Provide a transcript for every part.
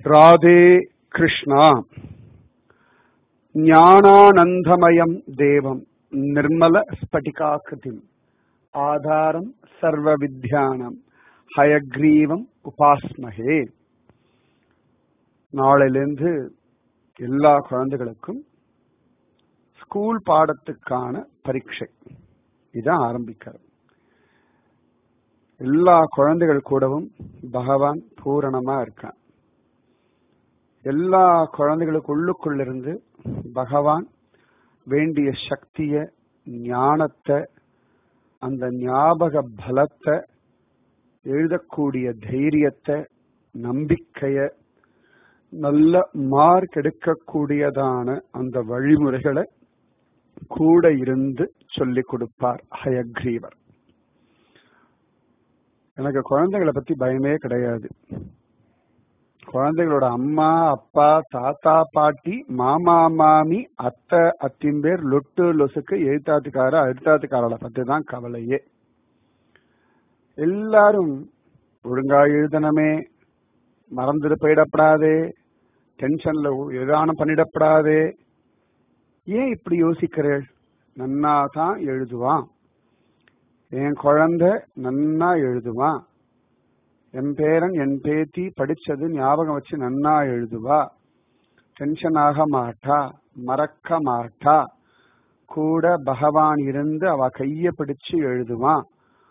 ராதே கிருஷ்ணா ஞானானந்தமயம் தேவம் நிர்மல ஸ்படிகாக்கிருதிம் ஆதாரம் சர்வ வித்யானம் ஹயக்ரீவம் உபாஸ்மகே நாளையிலிருந்து எல்லா குழந்தைகளுக்கும் ஸ்கூல் பாடத்துக்கான பரீட்சை இதான் ஆரம்பிக்கிறது எல்லா குழந்தைகள் கூடவும் பகவான் பூரணமா இருக்கான் எல்லா குழந்தைகளுக்குள்ளுக்குள்ளிருந்து பகவான் வேண்டிய சக்திய ஞானத்தை அந்த ஞாபக பலத்தை எழுதக்கூடிய தைரியத்தை நம்பிக்கைய நல்ல மார்க் எடுக்கக்கூடியதான அந்த வழிமுறைகளை கூட இருந்து சொல்லிக் கொடுப்பார் ஹயக்ரீவர் எனக்கு குழந்தைகளை பத்தி பயமே கிடையாது குழந்தைகளோட அம்மா அப்பா தாத்தா பாட்டி மாமா மாமி அத்தை அத்திம்பேர் லொட்டு லொசுக்கு எழுத்தாத்துக்கார அழுத்தாத்துக்காரரை பத்தி தான் கவலையே எல்லாரும் ஒழுங்கா எழுதணுமே மறந்துட்டு போயிடப்படாதே டென்ஷன்ல எதானம் பண்ணிடப்படாதே ஏன் இப்படி யோசிக்கிறேள் நன்னா தான் எழுதுவான் என் குழந்தை நன்னா எழுதுவான் என் பேரன் என் பேத்தி படிச்சது ஞாபகம் வச்சு நன்னா எழுதுவா டென்ஷன் ஆக மாட்டா மறக்க மாட்டா கூட பகவான் இருந்து அவ கைய பிடிச்சு எழுதுவான்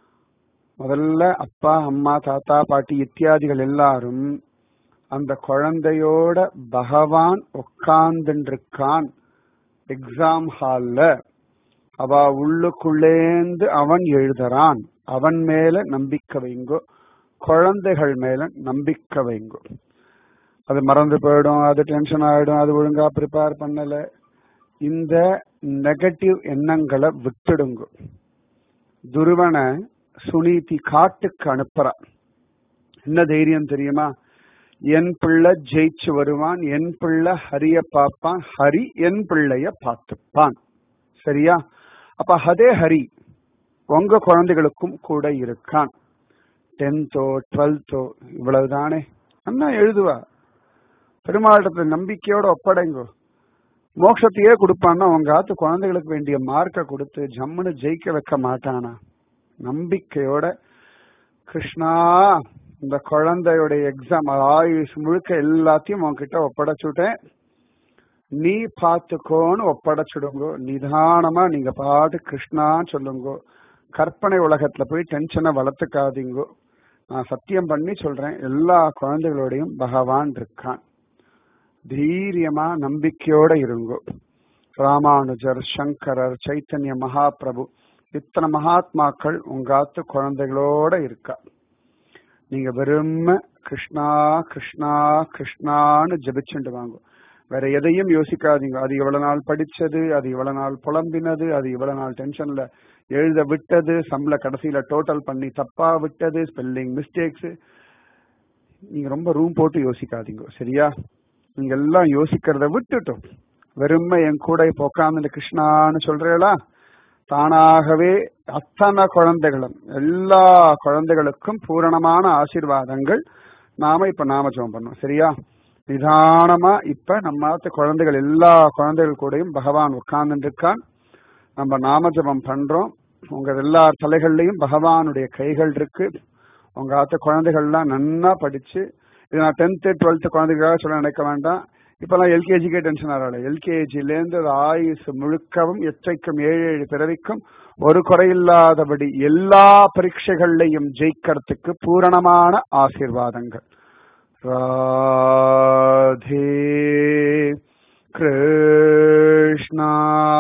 முதல்ல அப்பா அம்மா தாத்தா பாட்டி இத்தியாதிகள் எல்லாரும் அந்த குழந்தையோட பகவான் உட்கார்ந்துருக்கான் எக்ஸாம் ஹால்ல அவ உள்ளுக்குள்ளேந்து அவன் எழுதுறான் அவன் மேல நம்பிக்கை வைங்கோ குழந்தைகள் மேல நம்பிக்கை வைங்கோ அது மறந்து போயிடும் அது டென்ஷன் ஆயிடும் அது ஒழுங்கா ப்ரிப்பேர் பண்ணல இந்த நெகட்டிவ் எண்ணங்களை விட்டுடுங்க துருவனை சுனீதி காட்டுக்கு அனுப்புறா என்ன தைரியம் தெரியுமா என் பிள்ளை ஜெயிச்சு வருவான் என் பிள்ளை ஹரிய பார்ப்பான் ஹரி என் பிள்ளைய பார்த்துப்பான் சரியா அப்ப ஹதே ஹரி உங்க குழந்தைகளுக்கும் கூட இருக்கான் டென்த்தோ டுவெல்த்தோ இவ்வளவுதானே அண்ணா எழுதுவா பெருமாளத்துல நம்பிக்கையோட ஒப்படைங்கோ மோட்சத்தையே கொடுப்பான்னா உங்க ஆத்து குழந்தைகளுக்கு வேண்டிய மார்க்கை கொடுத்து ஜம்முன்னு ஜெயிக்க வைக்க மாட்டானா நம்பிக்கையோட கிருஷ்ணா இந்த குழந்தையோட எக்ஸாம் ஆயுஷ் முழுக்க எல்லாத்தையும் உன்கிட்ட ஒப்படைச்சுட்டேன் நீ பார்த்துக்கோன்னு ஒப்படைச்சிடுங்கோ நிதானமா நீங்க பாட்டு கிருஷ்ணான்னு சொல்லுங்கோ கற்பனை உலகத்துல போய் டென்ஷனை வளர்த்துக்காதீங்கோ நான் சத்தியம் பண்ணி சொல்றேன் எல்லா குழந்தைகளோடையும் பகவான் இருக்கான் தீரியமா நம்பிக்கையோட இருங்கோ ராமானுஜர் சங்கரர் சைத்தன்ய மகாபிரபு இத்தனை மகாத்மாக்கள் உங்காத்து குழந்தைகளோட இருக்கா நீங்க வெறும் கிருஷ்ணா கிருஷ்ணா கிருஷ்ணான்னு ஜபிச்சுட்டு வாங்க வேற எதையும் யோசிக்காதீங்க அது இவ்வளவு நாள் படிச்சது அது இவ்வளவு நாள் புலம்பினது அது இவ்வளவு நாள் டென்ஷன்ல எழுத விட்டது சம்பள கடைசியில டோட்டல் பண்ணி தப்பா விட்டது ஸ்பெல்லிங் மிஸ்டேக்ஸ் நீங்க ரொம்ப ரூம் போட்டு யோசிக்காதீங்க சரியா நீங்க எல்லாம் யோசிக்கிறத விட்டுட்டோம் வெறுமை என் கூட இப்ப உட்காந்து கிருஷ்ணான்னு சொல்றீங்களா தானாகவே அத்தனை குழந்தைகளும் எல்லா குழந்தைகளுக்கும் பூரணமான ஆசீர்வாதங்கள் நாம இப்ப நாம ஜெபம் பண்ணோம் சரியா நிதானமா இப்ப நம்ம குழந்தைகள் எல்லா குழந்தைகள் கூடயும் பகவான் உட்கார்ந்து இருக்கான் நம்ம நாம ஜபம் பண்றோம் உங்க எல்லா தலைகள்லயும் பகவானுடைய கைகள் இருக்கு உங்க ஆத்த குழந்தைகள்லாம் நன்னா படிச்சு இது நான் டென்த்து டுவெல்த்து குழந்தைகளாக சொல்ல நினைக்க வேண்டாம் இப்பெல்லாம் எல்கேஜிக்கே டென்ஷன் ஆகல எல்கேஜிலேருந்து ஆயுசு முழுக்கவும் எச்சைக்கும் ஏழு ஏழு பிறவிக்கும் ஒரு குறையில்லாதபடி எல்லா பரீட்சைகள்லையும் ஜெயிக்கிறதுக்கு பூரணமான ஆசீர்வாதங்கள் ராதே கிருஷ்ணா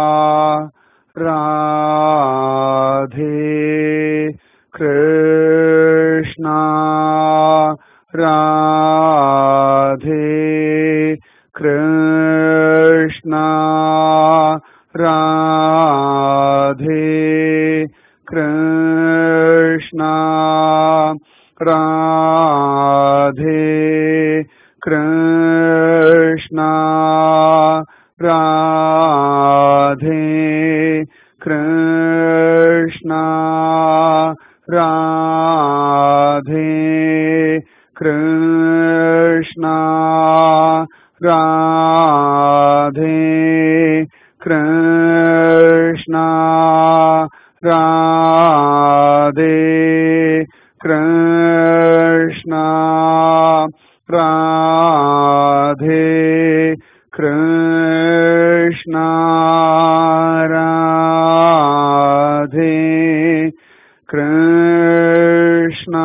ராதே கிருஷ்ணா ராதே கிருஷ்ணா ராதே கிருஷ்ணா ராதே கிருஷ்ணா ராதே கிருஷ்ணா ராதே கிருஷ்ணா ராதே கிருஷ்ணா ராதே கிருஷ்ணா ராதே கிருஷ்ணா ராதே கிருஷ்ணா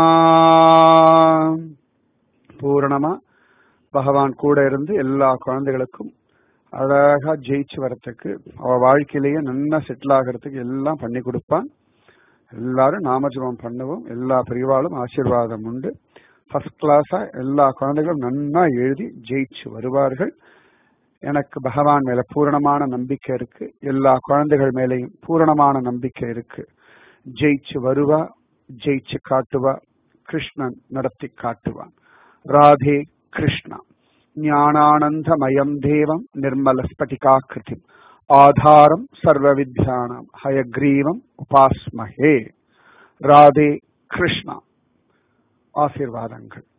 பூரணமா பகவான் கூட இருந்து எல்லா குழந்தைகளுக்கும் அழகா ஜெயிச்சு வரத்துக்கு அவ வாழ்க்கையிலேயே நல்லா செட்டில் ஆகிறதுக்கு எல்லாம் பண்ணி கொடுப்பான் எல்லாரும் நாமஜபம் பண்ணுவோம் எல்லா பிரிவாலும் ஆசீர்வாதம் உண்டு ஃபர்ஸ்ட் கிளாஸா எல்லா குழந்தைகளும் நன்னா எழுதி ஜெயிச்சு வருவார்கள் எனக்கு பகவான் மேல பூரணமான நம்பிக்கை இருக்கு எல்லா குழந்தைகள் மேலேயும் பூரணமான நம்பிக்கை இருக்கு ஜெயிச்சு வருவா ஜெயிச்சு காட்டுவா கிருஷ்ணன் நடத்தி காட்டுவான் ராதே கிருஷ்ணா ஞானானந்தமயம் தேவம் நிர்மல ஸ்பட்டிகாக்கிருதி ஆதாரம் சர்வ வித்யானாம் ஹயக்ரீவம் உபாஸ்மஹே ராதே கிருஷ்ணா ஆசீர்வாதங்கள்